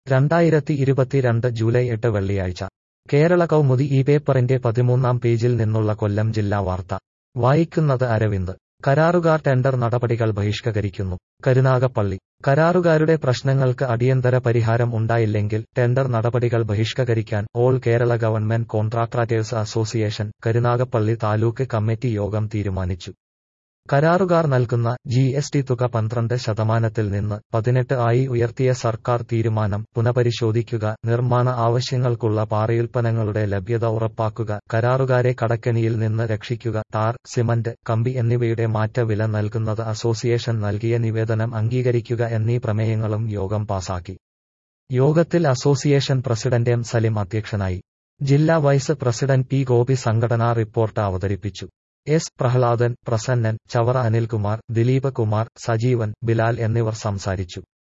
രണ്ടായിരത്തി ഇരുപത്തിരണ്ട് ജൂലൈ എട്ട് വെള്ളിയാഴ്ച കേരള കൗമുദി ഈ പേപ്പറിന്റെ പതിമൂന്നാം പേജിൽ നിന്നുള്ള കൊല്ലം ജില്ലാ വാർത്ത വായിക്കുന്നത് അരവിന്ദ് കരാറുകാർ ടെൻഡർ നടപടികൾ ബഹിഷ്കരിക്കുന്നു കരുനാഗപ്പള്ളി കരാറുകാരുടെ പ്രശ്നങ്ങൾക്ക് അടിയന്തര പരിഹാരം ഉണ്ടായില്ലെങ്കിൽ ടെൻഡർ നടപടികൾ ബഹിഷ്കരിക്കാൻ all Kerala government contractors association Karunagappally taluk committee യോഗം തീരുമാനിച്ചു കരാറുകാർ നൽകുന്ന ജി എസ് ടി തുക പന്ത്രണ്ട് ശതമാനത്തിൽ നിന്ന് പതിനെട്ട് ആയി ഉയർത്തിയ സർക്കാർ തീരുമാനം പുനഃപരിശോധിക്കുക നിർമ്മാണ ആവശ്യങ്ങൾക്കുള്ള പാറയുൽപ്പന്നങ്ങളുടെ ലഭ്യത ഉറപ്പാക്കുക കരാറുകാരെ കടക്കെണിയിൽ നിന്ന് രക്ഷിക്കുക ടാർ സിമന്റ് കമ്പി എന്നിവയുടെ മാറ്റ വില നൽകുന്നത് അസോസിയേഷൻ നൽകിയ നിവേദനം അംഗീകരിക്കുക എന്നീ പ്രമേയങ്ങളും യോഗം പാസാക്കി യോഗത്തിൽ അസോസിയേഷൻ പ്രസിഡന്റ് എം സലിം അധ്യക്ഷനായി ജില്ലാ വൈസ് പ്രസിഡന്റ് പി ഗോപി സംഘടനാ റിപ്പോർട്ട് അവതരിപ്പിച്ചു എസ് പ്രഹ്ലാദൻ പ്രസന്നൻ ചവറ അനിൽകുമാർ ദിലീപ് കുമാർ സജീവൻ ബിലാൽ എന്നിവർ സംസാരിച്ചു